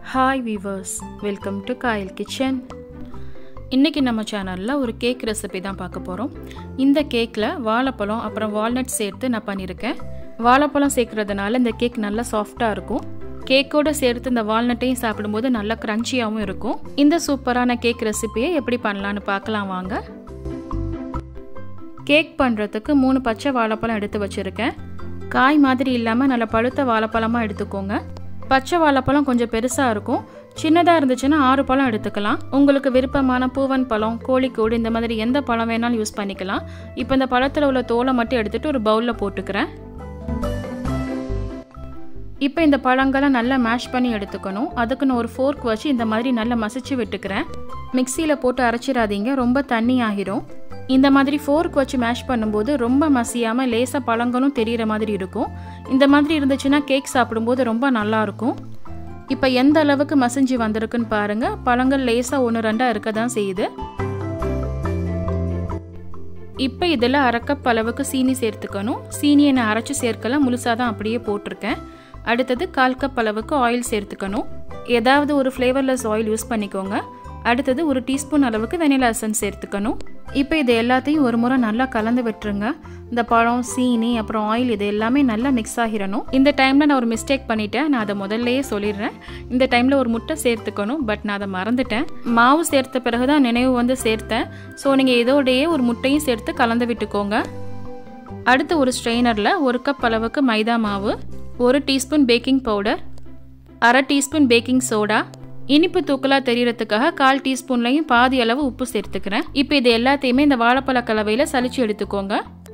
hi viewers welcome to Kayal kitchen இன்றைக்கி நம்ம சேனலில் ஒரு கேக் ரெசிபி தான் பார்க்க போகிறோம் இந்த கேக்கில் வாழைப்பழம் அப்புறம் வால்நட் சேர்த்து நான் பண்ணியிருக்கேன் வாழைப்பழம் சேர்க்குறதுனால இந்த கேக் நல்லா சாஃப்டாக இருக்கும் கேக்கோடு சேர்த்து இந்த வால்நட்டையும் சாப்பிடும்போது நல்லா க்ரன்ச்சியாகவும் இருக்கும் இந்த சூப்பரான கேக் ரெசிபியை எப்படி பண்ணலான்னு பார்க்கலாம் வாங்க கேக் பண்ணுறதுக்கு மூணு பச்சை வாழைப்பழம் எடுத்து வச்சுருக்கேன் காய் மாதிரி இல்லாமல் நல்ல பழுத்த வாழைப்பழமாக எடுத்துக்கோங்க பச்சை வாழைப்பழம் கொஞ்சம் பெருசாக இருக்கும் சின்னதாக இருந்துச்சுன்னா ஆறு பழம் எடுத்துக்கலாம் உங்களுக்கு விருப்பமான பூவன் பழம் கோழிக்கோடு இந்த மாதிரி எந்த பழம் வேணாலும் யூஸ் பண்ணிக்கலாம் இப்போ இந்த பழத்தில் உள்ள தோலை மட்டும் எடுத்துகிட்டு ஒரு பவுலில் போட்டுக்கிறேன் இப்போ இந்த பழங்களை நல்லா மேஷ் பண்ணி எடுத்துக்கணும் அதுக்கு நான் ஒரு ஃபோர்க் வச்சு இந்த மாதிரி நல்லா மசிச்சு விட்டுக்கிறேன் மிக்சியில் போட்டு அரைச்சிடாதீங்க ரொம்ப தண்ணி ஆகிரும் இந்த மாதிரி ஃபோர்க் வச்சு மேஷ் பண்ணும்போது ரொம்ப மசியாமல் லேசாக பழங்களும் தெரிகிற மாதிரி இருக்கும் இந்த மாதிரி இருந்துச்சுன்னா கேக் சாப்பிடும்போது ரொம்ப நல்லாயிருக்கும் இப்போ எந்த அளவுக்கு மசிஞ்சு வந்திருக்குன்னு பாருங்கள் பழங்கள் லேசாக ஒன்று ரெண்டாக இருக்க தான் செய்யுது இப்போ இதில் அரை கப் அளவுக்கு சீனி சேர்த்துக்கணும் சீனியை நான் அரைச்சி சேர்க்கல முழுசாக தான் அப்படியே போட்டிருக்கேன் அடுத்தது கால் கப் அளவுக்கு ஆயில் சேர்த்துக்கணும் ஏதாவது ஒரு ஃப்ளேவர்லெஸ் ஆயில் யூஸ் பண்ணிக்கோங்க அடுத்தது ஒரு டீஸ்பூன் அளவுக்கு வெனிலா எசன்ஸ் சேர்த்துக்கணும் இப்போ இது எல்லாத்தையும் ஒரு முறை நல்லா கலந்து விட்டுருங்க இந்த பழம் சீனி அப்புறம் ஆயில் இது எல்லாமே நல்லா மிக்ஸ் ஆகிடணும் இந்த டைமில் நான் ஒரு மிஸ்டேக் பண்ணிட்டேன் நான் அதை முதல்லையே சொல்லிடுறேன் இந்த டைமில் ஒரு முட்டை சேர்த்துக்கணும் பட் நான் அதை மறந்துட்டேன் மாவு சேர்த்த பிறகு தான் நினைவு வந்து சேர்த்தேன் ஸோ நீங்கள் இதோடையே ஒரு முட்டையும் சேர்த்து கலந்து விட்டுக்கோங்க அடுத்து ஒரு ஸ்ட்ரெயினரில் ஒரு கப் அளவுக்கு மைதா மாவு ஒரு டீஸ்பூன் பேக்கிங் பவுடர் அரை டீஸ்பூன் பேக்கிங் சோடா இனிப்பு தூக்கலாக தெரியறதுக்காக கால் டீஸ்பூன்லையும் பாதி அளவு உப்பு சேர்த்துக்கிறேன் இப்போ இது எல்லாத்தையுமே இந்த வாழைப்பழ கலவையில் சலிச்சு எடுத்துக்கோங்க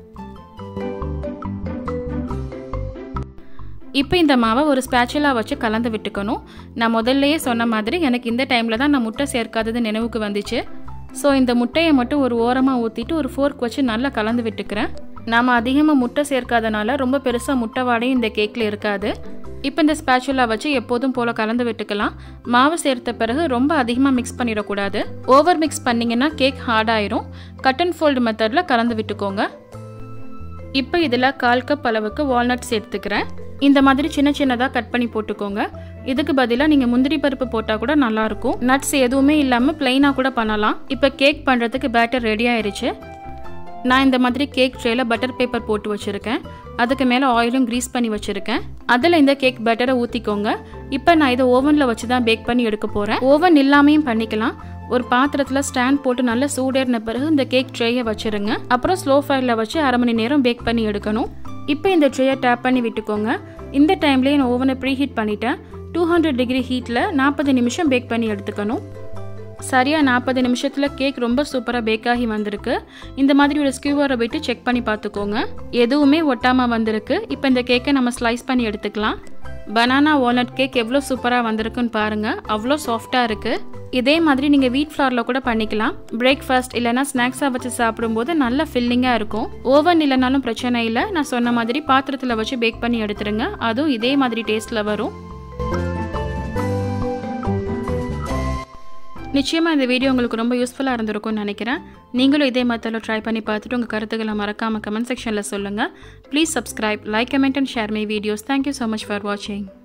இப்போ இந்த மாவை ஒரு ஸ்பேச்சுலாக வச்சு கலந்து விட்டுக்கணும் நான் முதல்லையே சொன்ன மாதிரி எனக்கு இந்த டைமில் தான் நான் முட்டை சேர்க்காதது நினைவுக்கு வந்துச்சு ஸோ இந்த முட்டையை மட்டும் ஒரு ஓரமாக ஊற்றிட்டு ஒரு ஃபோர்க் வச்சு நல்லா கலந்து விட்டுக்கிறேன் நாம் அதிகமாக முட்டை சேர்க்காதனால ரொம்ப பெருசாக முட்டை வாடையும் இந்த கேக்கில் இருக்காது இப்போ இந்த ஸ்பேச்சுலா வச்சு எப்போதும் போல் கலந்து விட்டுக்கலாம் மாவு சேர்த்த பிறகு ரொம்ப அதிகமாக மிக்ஸ் பண்ணிடக்கூடாது ஓவர் மிக்ஸ் பண்ணிங்கன்னா கேக் ஹார்டாயிரும் கட் அண்ட் ஃபோல்டு மெத்தடில் கலந்து விட்டுக்கோங்க இப்போ இதில் கால் கப் அளவுக்கு வால்நட் சேர்த்துக்கிறேன் இந்த மாதிரி சின்ன சின்னதாக கட் பண்ணி போட்டுக்கோங்க இதுக்கு பதிலாக நீங்கள் முந்திரி பருப்பு போட்டால் கூட நல்லாயிருக்கும் நட்ஸ் எதுவுமே இல்லாமல் பிளெயினாக கூட பண்ணலாம் இப்போ கேக் பண்ணுறதுக்கு பேட்டர் ரெடி ஆயிடுச்சு நான் இந்த மாதிரி கேக் ட்ரேயில் பட்டர் பேப்பர் போட்டு வச்சுருக்கேன் அதுக்கு மேலே ஆயிலும் க்ரீஸ் பண்ணி வச்சுருக்கேன் அதில் இந்த கேக் பேட்டரை ஊற்றிக்கோங்க இப்போ நான் இதை ஓவனில் வச்சு தான் பேக் பண்ணி எடுக்க போகிறேன் ஓவன் இல்லாமையும் பண்ணிக்கலாம் ஒரு பாத்திரத்தில் ஸ்டாண்ட் போட்டு நல்லா சூடேறின பிறகு இந்த கேக் ட்ரேயை வச்சுருங்க அப்புறம் ஸ்லோ ஃபயரில் வச்சு அரை மணி நேரம் பேக் பண்ணி எடுக்கணும் இப்போ இந்த ட்ரேயை டேப் பண்ணி விட்டுக்கோங்க இந்த டைம்லேயே நான் ஓவனை ப்ரீ ஹீட் பண்ணிட்டேன் டூ ஹண்ட்ரட் டிகிரி ஹீட்டில் நாற்பது நிமிஷம் பேக் பண்ணி எடுத்துக்கணும் சரியாக நாற்பது நிமிஷத்தில் கேக் ரொம்ப சூப்பராக பேக் ஆகி வந்திருக்கு இந்த மாதிரி ஒரு ஸ்கியூவரை போயிட்டு செக் பண்ணி பார்த்துக்கோங்க எதுவுமே ஒட்டாமல் வந்திருக்கு இப்போ இந்த கேக்கை நம்ம ஸ்லைஸ் பண்ணி எடுத்துக்கலாம் பனானா வால்நட் கேக் எவ்வளோ சூப்பராக வந்திருக்குன்னு பாருங்கள் அவ்வளோ சாஃப்டாக இருக்குது இதே மாதிரி நீங்கள் வீட் ஃப்ளாரில் கூட பண்ணிக்கலாம் பிரேக்ஃபாஸ்ட் இல்லைனா ஸ்நாக்ஸாக வச்சு சாப்பிடும்போது நல்ல ஃபில்லிங்காக இருக்கும் ஓவன் இல்லைனாலும் பிரச்சனை இல்லை நான் சொன்ன மாதிரி பாத்திரத்தில் வச்சு பேக் பண்ணி எடுத்துருங்க அதுவும் இதே மாதிரி டேஸ்ட்டில் வரும் நிச்சயமாக இந்த வீடியோ உங்களுக்கு ரொம்ப யூஸ்ஃபுல்லாக இருந்திருக்கும்னு நினைக்கிறேன் நீங்களும் இதே மெத்தடில் ட்ரை பண்ணி பார்த்துட்டு உங்கள் கருத்துக்களை மறக்காமல் கமெண்ட் செக்ஷனில் சொல்லுங்கள் please subscribe like comment and share my videos thank you so much for வாட்சிங்